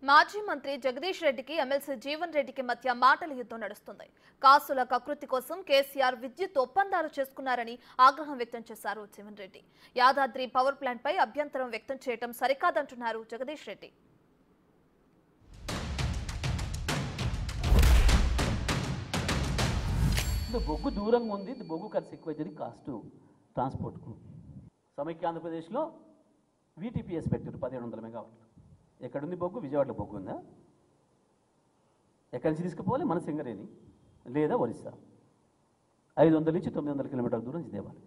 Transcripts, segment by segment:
మాజీ మంత్రి జగదీష్ రెడ్డికి ఎమ్మెల్సీ జీవన్ రెడ్డికి మధ్య మాటల యుద్ధం నడుస్తుంది కాసుల కకృతి కోసం కేసీఆర్ విద్యుత్ ఒప్పందాలు చేసుకున్నారని ఆగ్రహం వ్యక్తం చేశారు జీవన్ రెడ్డి యాదాద్రి పవర్ ప్లాంట్ పై అభ్యంతరం వ్యక్తం చేయడం సరికాదంటున్నారు జగదీష్ రెడ్డి ఇది బొగ్గు దూరంగా ఉంది ఇది బొగ్గు ఖర్చు ఎక్కువైతుంది కాస్ట్ ట్రాన్స్పోర్ట్కు సమైక్య ఆంధ్రప్రదేశ్లో వీటీపీఎస్ పెట్టారు పదిహేడు వందల మెగావాట్లు ఎక్కడుంది బొగ్గు విజయవాడలో బొగ్గు ఉందా ఎక్కడి నుంచి తీసుకుపోవాలి మన సింగరేణి లేదా ఒరిస్సా ఐదు వందల నుంచి తొమ్మిది వందల కిలోమీటర్ల దూరం నుంచి తేవాలి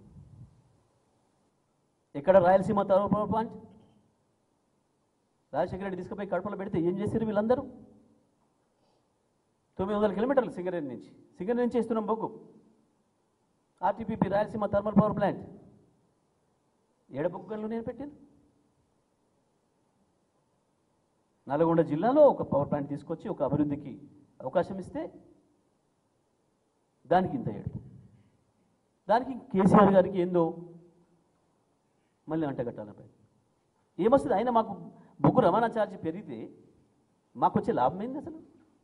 ఎక్కడ Rayalaseema thermal power plant Rajasekhara Reddy తీసుకుపోయి కడపలో పెడితే ఏం చేశారు వీళ్ళందరూ తొమ్మిది వందల కిలోమీటర్లు సింగరేణి నుంచి సింగరేణి నుంచి ఇస్తున్నాం బొగ్గు RTPP Rayalaseema thermal power plant ఏడ బొగ్గు గనులు నేను పెట్టాను నల్గొండ జిల్లాలో ఒక పవర్ ప్లాంట్ తీసుకొచ్చి ఒక అభివృద్ధికి అవకాశం ఇస్తే దానికి ఇంత ఏడు దానికి కేసీఆర్ గారికి ఏందో మళ్ళీ అంటగట్టాలపై ఏమొస్తుంది అయినా మాకు బొగ్గు రవాణా ఛార్జీ పెరిగితే మాకు వచ్చే లాభం ఏంది అసలు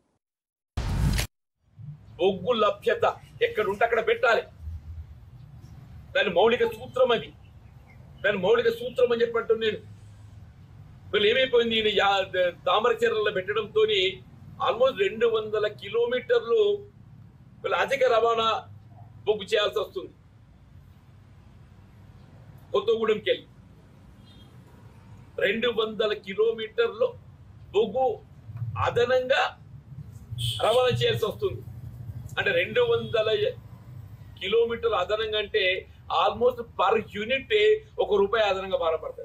బొగ్గు లభ్యత ఎక్కడుంటే అక్కడ పెట్టాలి దాని మౌలిక సూత్రం అది దాని మౌలిక సూత్రం అని చెప్పట్టు నేను వీళ్ళు ఏమైపోయింది ఈయన యా- ద- తామర చీరల్లో పెట్టడంతో ఆల్మోస్ట్ రెండు వందల కిలోమీటర్లు వీళ్ళు అధిక రవాణా బొగ్గు చేయాల్సి వస్తుంది కొత్తగూడెంకి వెళ్ళి రెండు వందల కిలోమీటర్లు బొగ్గు అదనంగా రవాణా చేయాల్సి వస్తుంది అంటే రెండు వందల కిలోమీటర్లు అదనంగా అంటే ఆల్మోస్ట్ పర్ యూనిట్ ఒక రూపాయి అదనంగా భారపడతాయి